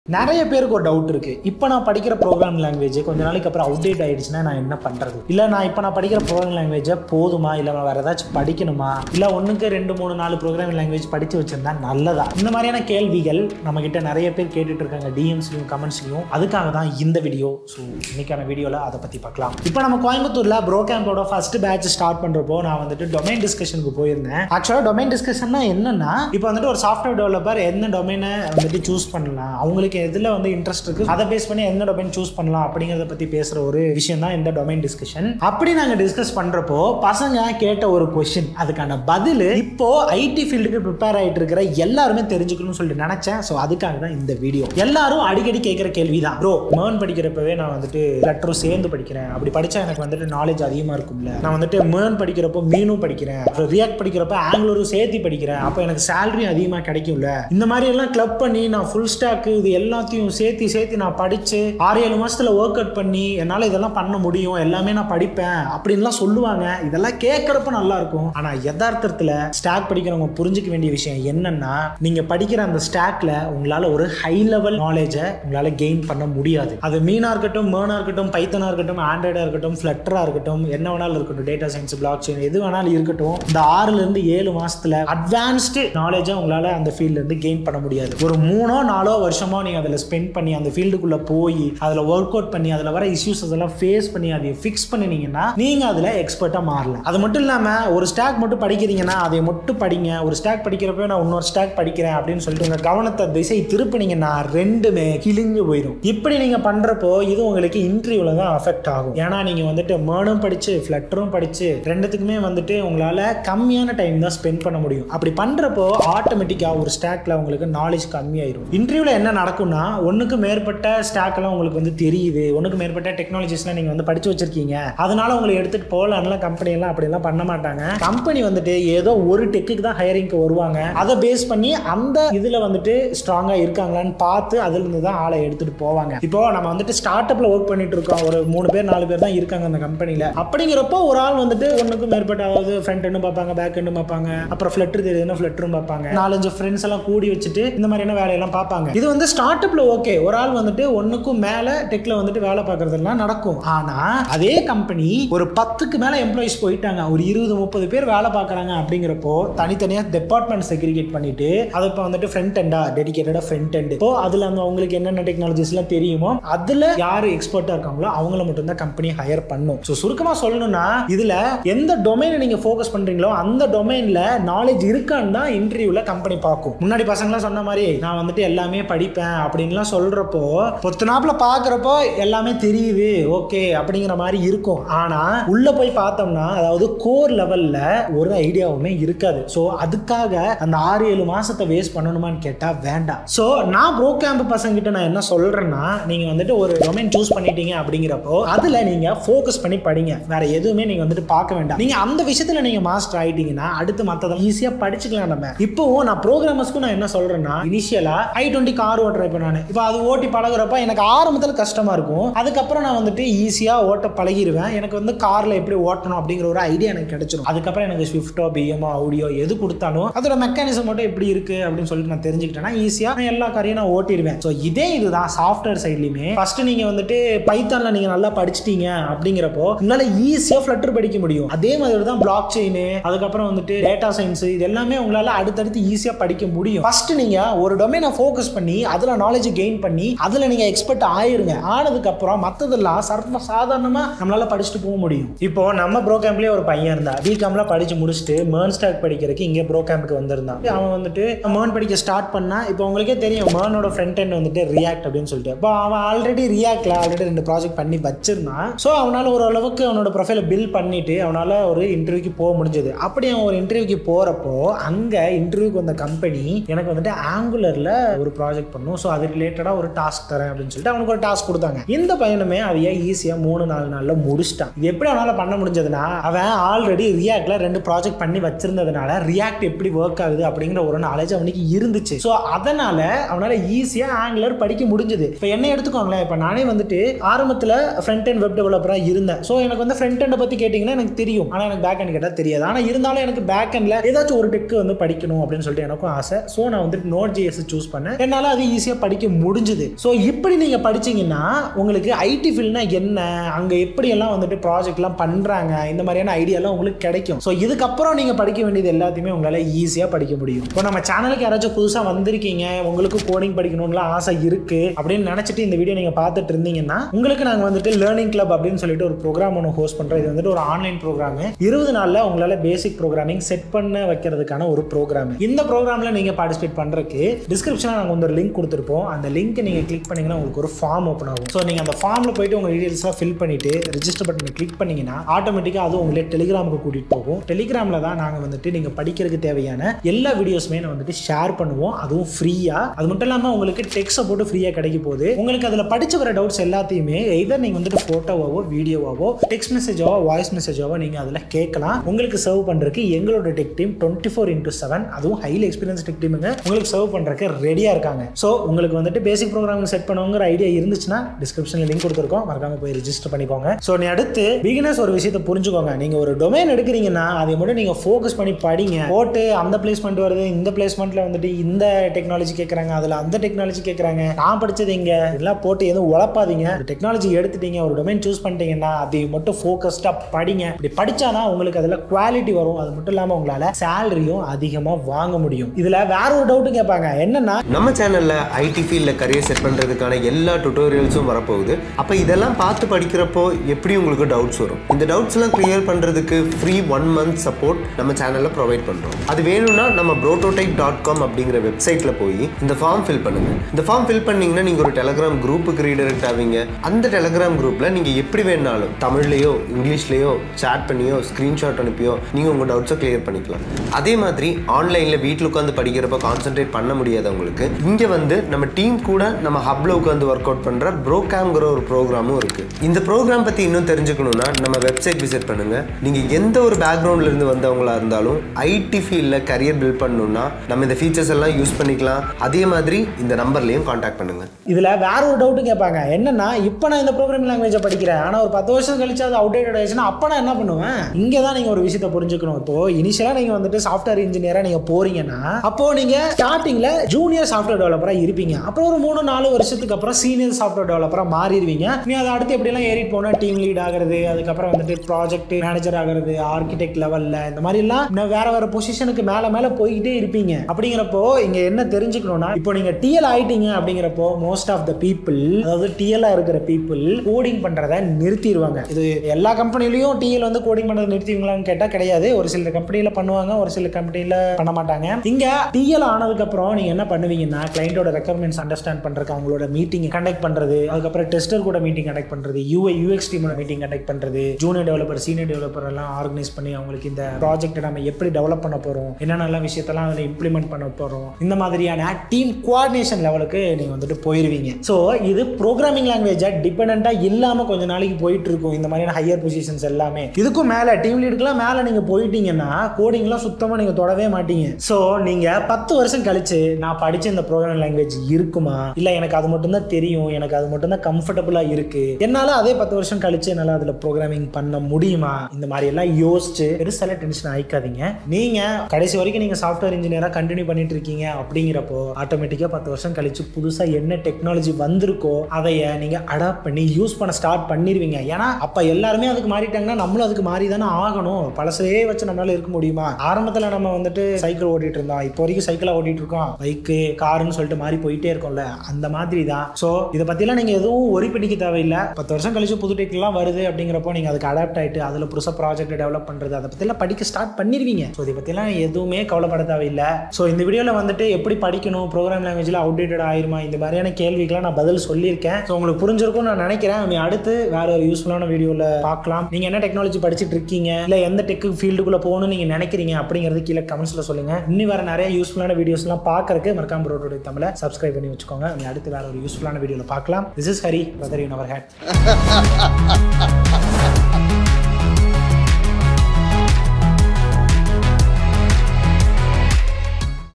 நிறைய பேருக்கு ஒரு டவுட் இருக்கு இப்போ நான் படிக்கிற ப்ரோக்ராம் லாங்குவேஜ் கொஞ்ச நாளைக்கு அப்புறம் அவுடேட் ஆயிடுச்சுன்னா நான் என்ன பண்றது இல்ல நான் இப்போ நான் படிக்கிற ப்ரோக்ராம் லாங்குவேஜ் போதுமா இல்ல நான் வேற ஏதாச்சும் படிக்கணுமா இல்ல ஒண்ணுக்கு ரெண்டு மூணு நாலு ப்ரோக்ராம் லாங்குவேஜ் படிச்சு வச்சிருந்தா நல்லதா இந்த மாதிரியான கேள்விகள் நம்ம கிட்ட நிறைய பேர் கேட்டுட்டு இருக்காங்க டிஎம்ஸ்லையும் கமெண்ட்ஸ்லையும் அதுக்காக தான் இந்த வீடியோ ஸோ இன்னைக்கான வீடியோல அதை பத்தி பார்க்கலாம் இப்போ நம்ம கோயம்புத்தூர்ல ப்ரோ கேம்போட ஃபர்ஸ்ட் பேட்ச் ஸ்டார்ட் பண்றப்போ நான் வந்துட்டு டொமைன் டிஸ்கஷனுக்கு போயிருந்தேன் ஆக்சுவலாக டொமைன் டிஸ்கஷன்னா என்னன்னா இப்போ வந்துட்டு ஒரு சாஃப்ட்வேர் டெவலப்பர் என்ன டொமைனை வந்துட்டு சூஸ் பண்ணலாம் அவங்களுக்கு எதுல வந்து இன்ட்ரெஸ்ட் இருக்கு அதை பேஸ் பண்ணி எந்த டொமைன் சூஸ் பண்ணலாம் அப்படிங்கறத பத்தி பேசுற ஒரு விஷயம் தான் இந்த டொமைன் டிஸ்கஷன் அப்படி நாங்க டிஸ்கஸ் பண்றப்போ பசங்க கேட்ட ஒரு கொஸ்டின் அதுக்கான பதில் இப்போ ஐடி ஃபீல்டுக்கு ப்ரிப்பேர் ஆயிட்டு இருக்கிற எல்லாருமே தெரிஞ்சுக்கணும்னு சொல்லிட்டு நினைச்சேன் ஸோ அதுக்காக தான் இந்த வீடியோ எல்லாரும் அடிக்கடி கேட்குற கேள்வி தான் ப்ரோ மேர்ன் படிக்கிறப்பவே நான் வந்துட்டு லெட்டரும் சேர்ந்து படிக்கிறேன் அப்படி படிச்சா எனக்கு வந்துட்டு நாலேஜ் அதிகமா இருக்கும்ல நான் வந்துட்டு மேர்ன் படிக்கிறப்போ மீனும் படிக்கிறேன் ரியாக்ட் படிக்கிறப்ப ஆங்குலரும் சேர்த்து படிக்கிறேன் அப்போ எனக்கு சேலரி அதிகமாக கிடைக்கும்ல இந்த மாதிரி எல்லாம் கிளப் பண்ணி நான் ஃபுல் ஸ்டாக்கு இது எல்லாத்தையும் சேர்த்து சேர்த்து நான் படிச்சு ஆறு ஏழு மாசத்துல ஒர்க் அவுட் பண்ணி என்னால் இதெல்லாம் பண்ண முடியும் எல்லாமே நான் படிப்பேன் அப்படின்லாம் சொல்லுவாங்க இதெல்லாம் கேட்குறப்ப நல்லா இருக்கும் ஆனால் யதார்த்தத்தில் ஸ்டாக் படிக்கிறவங்க புரிஞ்சுக்க வேண்டிய விஷயம் என்னன்னா நீங்க படிக்கிற அந்த ஸ்டாக்ல உங்களால ஒரு ஹை லெவல் நாலேஜை உங்களால கெயின் பண்ண முடியாது அது மீனா இருக்கட்டும் மேனா இருக்கட்டும் பைத்தனா இருக்கட்டும் ஆண்ட்ராய்டா இருக்கட்டும் ஃபிளட்டரா இருக்கட்டும் என்ன வேணாலும் இருக்கட்டும் டேட்டா சயின்ஸ் பிளாக் செயின் எது வேணாலும் இருக்கட்டும் இந்த ஆறுல இருந்து ஏழு மாசத்துல அட்வான்ஸ்டு நாலேஜை உங்களால அந்த ஃபீல்ட்ல இருந்து கெயின் பண்ண முடியாது ஒரு மூணோ நாலோ வருஷமோ நீங்க அதில் ஸ்பெண்ட் பண்ணி அந்த ஃபீல்டுக்குள்ள போய் அதில் ஒர்க் அவுட் பண்ணி அதில் வர இஷ்யூஸ் அதெல்லாம் ஃபேஸ் பண்ணி அதை ஃபிக்ஸ் பண்ணினீங்கன்னா நீங்க அதில் எக்ஸ்பர்ட்டாக மாறலாம் அது மட்டும் இல்லாமல் ஒரு ஸ்டாக் மட்டும் படிக்கிறீங்கன்னா அதை மட்டும் படிங்க ஒரு ஸ்டாக் படிக்கிறப்ப நான் இன்னொரு ஸ்டாக் படிக்கிறேன் அப்படின்னு சொல்லிட்டு உங்க கவனத்தை திசை திருப்பினீங்கன்னா ரெண்டுமே கிழிஞ்சு போயிடும் இப்படி நீங்க பண்றப்போ இது உங்களுக்கு இன்டர்வியூல தான் அஃபெக்ட் ஆகும் ஏன்னா நீங்க வந்துட்டு மேர்னும் படிச்சு ஃபிளட்டரும் படிச்சு ரெண்டுத்துக்குமே வந்துட்டு உங்களால கம்மியான டைம் தான் ஸ்பெண்ட் பண்ண முடியும் அப்படி பண்றப்போ ஆட்டோமேட்டிக்கா ஒரு ஸ்டாக்ல உங்களுக்கு நாலேஜ் கம்மியாயிரும் இன்டர்வியூல என்ன நடக்கும்னா ஒண்ணுக்கு மேற்பட்ட ஸ்டாக் எல்லாம் உங்களுக்கு வந்து தெரியுது ஒண்ணுக்கு மேற்பட்ட டெக்னாலஜிஸ்லாம் நீங்க வந்து படிச்சு வச்சிருக்கீங்க அதனால உங்களை எடுத்துட்டு போகலான்லாம் கம்பெனி எல்லாம் அப்படி எல்லாம் பண்ண மாட்டாங்க கம்பெனி வந்துட்டு ஏதோ ஒரு டெக்குக்கு தான் ஹையரிங்க்கு வருவாங்க அதை பேஸ் பண்ணி அந்த இதுல வந்துட்டு ஸ்ட்ராங்கா இருக்காங்களான்னு பார்த்து அதுல இருந்து தான் ஆளை எடுத்துட்டு போவாங்க இப்போ நம்ம வந்துட்டு ஸ்டார்ட் அப்ல ஒர்க் பண்ணிட்டு இருக்கோம் ஒரு மூணு பேர் நாலு பேர் தான் இருக்காங்க அந்த கம்பெனில அப்படிங்கிறப்போ ஒரு ஆள் வந்துட்டு ஒண்ணுக்கு மேற்பட்ட அதாவது ஃப்ரண்ட் எண்டும் பார்ப்பாங்க பேக் எண்டும் பார்ப்பாங்க அப்புறம் ஃபிளட்டர் தெரியுதுன்னா ஃபிளட்டரும் பார்ப்பாங்க நாலஞ்சு ஃப்ரெண்ட்ஸ் எல்லாம் கூடி வச்சுட்டு இந்த மாதிரியான வேலையெல்லாம் பார்ப்பாங்க இது வந்து ஸ்டார்ட் அப்ல ஓகே ஒரு ஆள் வந்துட்டு ஒண்ணுக்கும் மேல டெக்ல வந்துட்டு வேலை பார்க்கறதெல்லாம் நடக்கும் ஆனா அதே கம்பெனி ஒரு பத்துக்கு மேல எம்ப்ளாயிஸ் போயிட்டாங்க ஒரு இருபது முப்பது பேர் வேலை பார்க்கறாங்க அப்படிங்கிறப்போ தனித்தனியா டிபார்ட்மெண்ட் செக்ரிகேட் பண்ணிட்டு அது இப்போ வந்துட்டு ஃப்ரண்ட் எண்டா டெடிகேட்டடா ஃப்ரண்ட் எண்ட் இப்போ அதுல அந்த அவங்களுக்கு என்னென்ன டெக்னாலஜிஸ் எல்லாம் தெரியுமோ அதுல யாரு எக்ஸ்பர்ட்டா இருக்காங்களோ அவங்கள மட்டும் தான் கம்பெனி ஹையர் பண்ணும் ஸோ சுருக்கமா சொல்லணும்னா இதுல எந்த டொமைனை நீங்க ஃபோக்கஸ் பண்றீங்களோ அந்த டொமைன்ல நாலேஜ் இருக்கான்னு தான் இன்டர்வியூல கம்பெனி பார்க்கும் முன்னாடி பசங்களாம் சொன்ன மாதிரி நான் வந்துட்டு எல்லாமே படிப்பேன் அப்படின்லாம் சொல்றப்போ பொத்து நாப்புல பாக்குறப்போ எல்லாமே தெரியுது ஓகே அப்படிங்கிற மாதிரி இருக்கும் ஆனா உள்ள போய் பார்த்தோம்னா அதாவது கோர் லெவல்ல ஒரு ஐடியாவுமே இருக்காது ஸோ அதுக்காக அந்த ஆறு ஏழு மாசத்தை வேஸ்ட் பண்ணணுமான்னு கேட்டா வேண்டாம் ஸோ நான் ப்ரோ கேம்ப் பசங்க கிட்ட நான் என்ன சொல்றேன்னா நீங்க வந்துட்டு ஒரு டொமைன் சூஸ் பண்ணிட்டீங்க அப்படிங்கிறப்போ அதுல நீங்க ஃபோக்கஸ் பண்ணி படிங்க வேற எதுவுமே நீங்க வந்துட்டு பார்க்க வேண்டாம் நீங்க அந்த விஷயத்துல நீங்க மாஸ்டர் ஆயிட்டீங்கன்னா அடுத்து மத்ததெல்லாம் ஈஸியா படிச்சுக்கலாம் நம்ம இப்போ நான் ப்ரோக்ராமர்ஸ்க்கு நான் என்ன சொல்றேன்னா இனிஷியலா ஐ டுவெண்ட்டி கார் ஓட்டுறேன் இப்போ நான் இப்போ அது ஓட்டி பழகுறப்ப எனக்கு ஆரம்பத்தில் கஷ்டமா இருக்கும் அதுக்கப்புறம் நான் வந்துட்டு ஈஸியா ஓட்ட பழகிடுவேன் எனக்கு வந்து கார்ல எப்படி ஓட்டணும் அப்படிங்கிற ஒரு ஐடியா எனக்கு கிடைச்சிரும் அதுக்கப்புறம் எனக்கு ஸ்விஃப்டோ பிஎம்ஓ ஆடியோ எது கொடுத்தாலும் அதோட மெக்கானிசம் மட்டும் எப்படி இருக்கு அப்படின்னு சொல்லிட்டு நான் தெரிஞ்சுக்கிட்டேன்னா ஈஸியா நான் எல்லா காரையும் நான் ஓட்டிடுவேன் ஸோ இதே இதுதான் சாஃப்ட்வேர் சைட்லையுமே ஃபர்ஸ்ட் நீங்க வந்துட்டு பைத்தான்ல நீங்க நல்லா படிச்சிட்டீங்க அப்படிங்கிறப்போ உங்களால ஈஸியா ஃபிளட்டர் படிக்க முடியும் அதே மாதிரி தான் பிளாக் செயின் அதுக்கப்புறம் வந்துட்டு டேட்டா சயின்ஸ் இது எல்லாமே உங்களால அடுத்தடுத்து ஈஸியா படிக்க முடியும் ஃபர்ஸ்ட் நீங்க ஒரு டொமைனை ஃபோக்கஸ் பண்ணி அதுல நாலேஜ் கெயின் பண்ணி அதுல நீங்க எக்ஸ்பர்ட் ஆயிருங்க ஆனதுக்கு அப்புறம் மத்ததெல்லாம் சர்வ சாதாரணமா நம்மளால படிச்சுட்டு போக முடியும் இப்போ நம்ம ப்ரோ கேம்ப்லயே ஒரு பையன் இருந்தா பிகாம்ல படிச்சு முடிச்சுட்டு மேர்ன் ஸ்டாக் படிக்கிறதுக்கு இங்க ப்ரோ கேம்புக்கு வந்திருந்தான் அவன் வந்துட்டு மேர்ன் படிக்க ஸ்டார்ட் பண்ணா இப்போ உங்களுக்கே தெரியும் மேர்னோட ஃப்ரண்ட் எண்ட் வந்துட்டு ரியாக்ட் அப்படின்னு சொல்லிட்டு இப்போ அவன் ஆல்ரெடி ரியாக்ட்ல ஆல்ரெடி ரெண்டு ப்ராஜெக்ட் பண்ணி வச்சிருந்தான் ஸோ அவனால ஓரளவுக்கு அவனோட ப்ரொஃபைலை பில் பண்ணிட்டு அவனால ஒரு இன்டர்வியூக்கு போக முடிஞ்சது அப்படி அவன் ஒரு இன்டர்வியூக்கு போறப்போ அங்க இன்டர்வியூக்கு வந்த கம்பெனி எனக்கு வந்துட்டு ஆங்குலர்ல ஒரு ப்ராஜெக்ட் பண்ணும் ஸோ அது ரிலேட்டடா ஒரு டாஸ்க் தரேன் அப்படின்னு சொல்லிட்டு அவனுக்கு ஒரு டாஸ்க் கொடுத்தாங்க இந்த பையனுமே அதையே ஈஸியா மூணு நாலு நாள்ல முடிச்சிட்டான் இது எப்படி அவனால பண்ண முடிஞ்சதுன்னா அவன் ஆல்ரெடி ரியாக்ட்ல ரெண்டு ப்ராஜெக்ட் பண்ணி வச்சிருந்ததுனால ரியாக்ட் எப்படி ஒர்க் ஆகுது அப்படிங்கிற ஒரு நாலேஜ் அவனுக்கு இருந்துச்சு ஸோ அதனால அவனால ஈஸியா ஆங்குலர் படிக்க முடிஞ்சது இப்போ என்ன எடுத்துக்கோங்களேன் இப்போ நானே வந்துட்டு ஆரம்பத்தில் ஃப்ரண்ட் அண்ட் வெப் டெவலப்பராக இருந்தேன் ஸோ எனக்கு வந்து ஃப்ரண்ட் எண்டை பற்றி கேட்டிங்கன்னா எனக்கு தெரியும் ஆனால் எனக்கு பேக் எண்ட் கேட்டால் தெரியாது ஆனால் இருந்தாலும் எனக்கு பேக் எண்டில் ஏதாச்சும் ஒரு டெக்கு வந்து படிக்கணும் அப்படின்னு சொல்லிட்டு எனக்கும் ஆசை ஸோ நான் வந்துட்டு நோட் ஜிஎஸ் சூஸ் பண்ணேன் என்னால் அது ஈஸியாக ஈஸியாக படிக்க முடிஞ்சுது ஸோ இப்படி நீங்கள் படிச்சீங்கன்னா உங்களுக்கு ஐடி ஃபீல்ட்னா என்ன அங்கே எப்படியெல்லாம் வந்துட்டு ப்ராஜெக்ட்லாம் பண்ணுறாங்க இந்த மாதிரியான ஐடியாலாம் உங்களுக்கு கிடைக்கும் ஸோ இதுக்கப்புறம் நீங்கள் படிக்க வேண்டியது எல்லாத்தையுமே உங்களால் ஈஸியாக படிக்க முடியும் இப்போ நம்ம சேனலுக்கு யாராச்சும் புதுசாக வந்திருக்கீங்க உங்களுக்கு கோடிங் படிக்கணும்லாம் ஆசை இருக்குது அப்படின்னு நினச்சிட்டு இந்த வீடியோ நீங்கள் பார்த்துட்டு இருந்தீங்கன்னா உங்களுக்கு நாங்கள் வந்துட்டு லேர்னிங் கிளப் அப்படின்னு சொல்லிட்டு ஒரு ப்ரோக்ராம் ஒன்று ஹோஸ்ட் பண்ணுறோம் இது வந்துட்டு ஒரு ஆன்லைன் ப்ரோக்ராம் இருபது நாளில் உங்களால் பேசிக் ப்ரோக்ராமிங் செட் பண்ண வைக்கிறதுக்கான ஒரு ப்ரோக்ராம் இந்த ப்ரோக்ராமில் நீங்கள் பார்ட்டிசிபேட் பண்ணுறதுக்கு டிஸ்கிரிப்ஷனில் நாங்கள் வந்து ஒரு லிங்க் கொடுத்துருப்போம் அந்த லிங்க் நீங்கள் கிளிக் பண்ணீங்கன்னா உங்களுக்கு ஒரு ஃபார்ம் ஓப்பன் ஆகும் ஸோ நீங்கள் அந்த ஃபார்மில் போயிட்டு உங்கள் டீடைல்ஸ்லாம் ஃபில் பண்ணிட்டு ரிஜிஸ்டர் பட்டனை கிளிக் பண்ணீங்கன்னா ஆட்டோமேட்டிக்காக அது உங்களே டெலிகிராமுக்கு கூட்டிகிட்டு போகும் டெலிகிராமில் தான் நாங்கள் வந்துட்டு நீங்கள் படிக்கிறதுக்கு தேவையான எல்லா வீடியோஸுமே நான் வந்துட்டு ஷேர் பண்ணுவோம் அதுவும் ஃப்ரீயாக அது மட்டும் இல்லாமல் உங்களுக்கு டெக்ஸ்ட்டை போட்டு ஃப்ரீயாக கிடைக்க போகுது உங்களுக்கு அதில் படிச்சு வர டவுட்ஸ் எல்லாத்தையுமே எதர் நீங்கள் வந்துட்டு ஃபோட்டோவாவோ வீடியோவாவோ டெக்ஸ்ட் மெசேஜாவோ வாய்ஸ் மெசேஜாவோ நீங்கள் அதில் கேட்கலாம் உங்களுக்கு சர்வ் பண்ணுறதுக்கு எங்களோட tech team twenty four into seven அதுவும் ஹைலி எக்ஸ்பீரியன்ஸ் டெக் டீமுங்க உங்களுக்கு சர்வ் பண்ணுறதுக்கு ரெடியாக இருக்காங்க ஸோ உங்களுக்கு வந்துட்டு பேசிக் ப்ரோக்ராம் செட் பண்ணுங்கிற ஐடியா இருந்துச்சுன்னா டிஸ்கிரிப்ஷனில் லிங்க் கொடுத்துருக்கோம் மறக்காம போய் ரிஜிஸ்டர் பண்ணிக்கோங்க ஸோ நீ அடுத்து பிகினர்ஸ் ஒரு விஷயத்தை புரிஞ்சுக்கோங்க நீங்கள் ஒரு டொமைன் எடுக்கிறீங்கன்னா அதை மட்டும் நீங்கள் ஃபோக்கஸ் பண்ணி படிங்க போட்டு அந்த பிளேஸ்மெண்ட் வருது இந்த பிளேஸ்மெண்ட்டில் வந்துட்டு இந்த டெக்னாலஜி கேட்குறாங்க அதில் அந்த டெக்னாலஜி கேட்குறாங்க நான் படிச்சது இங்கே இதெல்லாம் போட்டு எதுவும் உழப்பாதீங்க டெக்னாலஜி எடுத்துட்டீங்க ஒரு டொமைன் சூஸ் பண்ணிட்டீங்கன்னா அதை மட்டும் ஃபோக்கஸ்டாக படிங்க இப்படி படிச்சாதான் உங்களுக்கு அதில் குவாலிட்டி வரும் அது மட்டும் இல்லாமல் உங்களால் சேலரியும் அதிகமாக வாங்க முடியும் இதில் வேற ஒரு டவுட்டு கேட்பாங்க என்னன்னா நம்ம சேனல்ல ஐடி ஃபீல்டில் கரியர் செட் பண்றதுக்கான எல்லா டுட்டோரியல்ஸும் வரப்போகுது அப்போ இதெல்லாம் பார்த்து படிக்கிறப்போ எப்படி உங்களுக்கு டவுட்ஸ் வரும் இந்த டவுட்ஸ் எல்லாம் கிளியர் பண்றதுக்கு ஃப்ரீ ஒன் மந்த் சப்போர்ட் நம்ம சேனல்ல ப்ரொவைட் பண்றோம் அது வேணும்னா நம்ம ப்ரோட்டோடைப் டாட் காம் அப்படிங்கிற வெப்சைட்ல போய் இந்த ஃபார்ம் ஃபில் பண்ணுங்க இந்த ஃபார்ம் ஃபில் பண்ணீங்கன்னா நீங்க ஒரு டெலகிராம் குரூப்புக்கு ரீடைரக்ட் ஆவீங்க அந்த டெலகிராம் குரூப்ல நீங்க எப்படி வேணாலும் தமிழ்லயோ இங்கிலீஷ்லயோ சேட் பண்ணியோ ஸ்கிரீன்ஷாட் அனுப்பியோ நீங்க உங்க டவுட்ஸை கிளியர் பண்ணிக்கலாம் அதே மாதிரி ஆன்லைன்ல வீட்டில் உட்காந்து படிக்கிறப்ப கான்சென்ட்ரேட் பண்ண முடியாதவங்களுக்கு இங்க வந்து நம்ம டீம் கூட நம்ம ஹப்ல உட்காந்து ஒர்க் அவுட் பண்ற ப்ரோகாம்ங்கிற ஒரு ப்ரோக்ராமும் இருக்கு இந்த ப்ரோக்ராம் பத்தி இன்னும் தெரிஞ்சுக்கணும்னா நம்ம வெப்சைட் விசிட் பண்ணுங்க நீங்க எந்த ஒரு பேக்ரவுண்ட்ல இருந்து வந்தவங்களா இருந்தாலும் ஐடி ஃபீல்ட்ல கரியர் பில்ட் பண்ணணும்னா நம்ம இந்த ஃபீச்சர்ஸ் எல்லாம் யூஸ் பண்ணிக்கலாம் அதே மாதிரி இந்த நம்பர்லயும் காண்டாக்ட் பண்ணுங்க இதில் வேற ஒரு டவுட்டு கேட்பாங்க என்னன்னா இப்போ நான் இந்த ப்ரோக்ராமிங் லாங்குவேஜை படிக்கிறேன் ஆனால் ஒரு பத்து வருஷம் கழிச்சு அது அவுடேட்டட் ஆயிடுச்சுன்னா அப்போ நான் என்ன பண்ணுவேன் இங்கே தான் நீங்கள் ஒரு விஷயத்தை புரிஞ்சுக்கணும் இப்போ இனிஷியலாக நீங்கள் வந்துட்டு சாஃப்ட்வேர் இன்ஜினியராக நீங்கள் போறீங்கன்னா அப்போ நீங்கள் ஸ்டார்டிங்கில் ஜூனியர் சாஃப்ட்வேர் டெவலப்பராக இருப்பீங்க அப்புறம் ஒரு மூணு நாலு வருஷத்துக்கு அப்புறம் சீனியர் சாஃப்ட்வேர் டெவலப்பராக மாறிடுவீங்க நீ அதை அடுத்து எப்படிலாம் ஏறிட்டு போனால் டீம் லீட் ஆகிறது அதுக்கப்புறம் வந்துட்டு ப்ராஜெக்ட் மேனேஜர் ஆகிறது ஆர்கிடெக்ட் லெவலில் இந்த மாதிரிலாம் இன்னும் வேற வேற பொசிஷனுக்கு மேலே மேலே போய்கிட்டே இருப்பீங்க அப்படிங்கிறப்போ இங்கே என்ன தெரிஞ்சுக்கணும்னா இப்போ நீங்கள் டிஎல் ஆயிட்டீங்க அப்படிங்கிறப்போ மோஸ்ட் ஆஃப் த பீப்புள் அதாவது டிஎல்லாக இருக்கிற பீப்புள் கோடிங் பண்ணுறத நிறுத்திடுவாங்க இது எல்லா கம்பெனிலையும் டிஎல் வந்து கோடிங் பண்ணுறதை நிறுத்திடுவீங்களான்னு கேட்டால் கிடையாது ஒரு சில கம்பெனியில் பண்ணுவாங்க ஒரு சில கம்பெனியில் பண்ண மாட்டாங்க இங்கே டிஎல் ஆனதுக்கப்புறம் நீங்கள் என்ன பண்ணுவீங்கன்னா கிளைண்டோட ரெக்குவயர்மெண்ட்ஸ் அண்டர்ஸ்டாண்ட் பண்ணுறதுக்கு அவங்களோட மீட்டிங் கண்டக்ட் பண்ணுறது அதுக்கப்புறம் டெஸ்டர் கூட மீட்டிங் கண்டக்ட் பண்ணுறது யூஐ யூஎக்ஸ் டீமோட மீட்டிங் கண்டக்ட் பண்ணுறது ஜூனியர் டெவலப்பர் சீனியர் டெவலப்பர் எல்லாம் ஆர்கனைஸ் பண்ணி அவங்களுக்கு இந்த ப்ராஜெக்ட்டை நம்ம எப்படி டெவலப் பண்ண போகிறோம் என்னென்ன விஷயத்தெல்லாம் அதில் இம்ப்ளிமெண்ட் பண்ண போகிறோம் இந்த மாதிரியான டீம் கோஆர்டினேஷன் லெவலுக்கு நீங்கள் வந்துட்டு போயிருவீங்க ஸோ இது ப்ரோக்ராமிங் லாங்குவேஜாக டிபெண்ட்டாக இல்லாமல் கொஞ்ச நாளைக்கு போயிட்டு இருக்கும் இந்த மாதிரியான ஹையர் பொசிஷன்ஸ் எல்லாமே இதுக்கும் மேலே டீம் லீடுக்குலாம் மேலே நீங்கள் போயிட்டீங்கன்னா கோடிங்லாம் சுத்தமாக நீங்கள் தொடவே மாட்டீங்க ஸோ நீங்கள் பத்து வருஷம் கழிச்சு நான் படித்த இந்த ப்ரோக்ராமிங் லாங்குவேஜ் இருக்குமா இல்லை எனக்கு அது மட்டும்தான் தெரியும் எனக்கு அது மட்டும்தான் கம்ஃபர்டபுளாக இருக்கு என்னால் அதே பத்து வருஷம் கழிச்சு என்னால் அதில் ப்ரோக்ராமிங் பண்ண முடியுமா இந்த மாதிரி எல்லாம் யோசிச்சு பெருசால டென்ஷன் ஆயிக்காதீங்க நீங்கள் கடைசி வரைக்கும் நீங்கள் சாஃப்ட்வேர் இன்ஜினியராக கண்டினியூ பண்ணிட்டு இருக்கீங்க அப்படிங்கிறப்போ ஆட்டோமேட்டிக்காக பத்து வருஷம் கழிச்சு புதுசாக என்ன டெக்னாலஜி வந்திருக்கோ அதைய நீங்கள் அடாப்ட் பண்ணி யூஸ் பண்ண ஸ்டார்ட் பண்ணிடுவீங்க ஏன்னா அப்போ எல்லாருமே அதுக்கு மாறிட்டாங்கன்னா நம்மளும் அதுக்கு மாறி தானே ஆகணும் பழசையே வச்சு நம்மளால இருக்க முடியுமா ஆரம்பத்தில் நம்ம வந்துட்டு சைக்கிள் ஓட்டிட்டு இருந்தோம் இப்போ வரைக்கும் சைக்கிளாக ஓட்டிட்டு இருக்கோம் பைக்கு காருன்னு சொல்லிட்டு மாறி போயிட்டே இருக்கோம்ல அந்த மாதிரி தான் ஸோ இதை பற்றிலாம் நீங்கள் எதுவும் ஒரி பண்ணிக்க தேவையில்லை பத்து வருஷம் கழிச்சு புது டெக்லாம் வருது அப்படிங்கிறப்போ நீங்கள் அதுக்கு அடாப்ட் ஆகிட்டு அதில் புதுசாக ப்ராஜெக்ட் டெவலப் பண்ணுறது அதை பற்றிலாம் படிக்க ஸ்டார்ட் பண்ணிடுவீங்க ஸோ இதை பற்றிலாம் எதுவுமே கவலைப்பட தேவையில்லை ஸோ இந்த வீடியோவில் வந்துட்டு எப்படி படிக்கணும் ப்ரோக்ராம் லாங்குவேஜில் அவுடேட்டட் ஆயிருமா இந்த மாதிரியான கேள்விக்கெல்லாம் நான் பதில் சொல்லியிருக்கேன் ஸோ உங்களுக்கு புரிஞ்சிருக்கும் நான் நினைக்கிறேன் நீ அடுத்து வேற ஒரு யூஸ்ஃபுல்லான வீடியோவில் பார்க்கலாம் நீங்கள் என்ன டெக்னாலஜி படிச்சுட்டு இருக்கீங்க இல்லை எந்த டெக் ஃபீல்டுக்குள்ளே போகணும்னு நீங்கள் நினைக்கிறீங்க அப்படிங்கிறது கீழே கமெண்ட்ஸில் சொல்லுங்கள் இன்னும் வேறு நிறைய யூஸ்ஃபுல்லான வீடியோஸ்லாம் பார்க்கறக்கு மறக்காம ப்ரோட்டோடைய தமிழை சப்ஸ்கிரைப் பண்ணி வச்சுக்கோங்க நீ அடுத்து வேற ஒரு யூஸ்ஃபுல்லான வீடியோவில் பார்க்கலாம் this is Hari brother you never had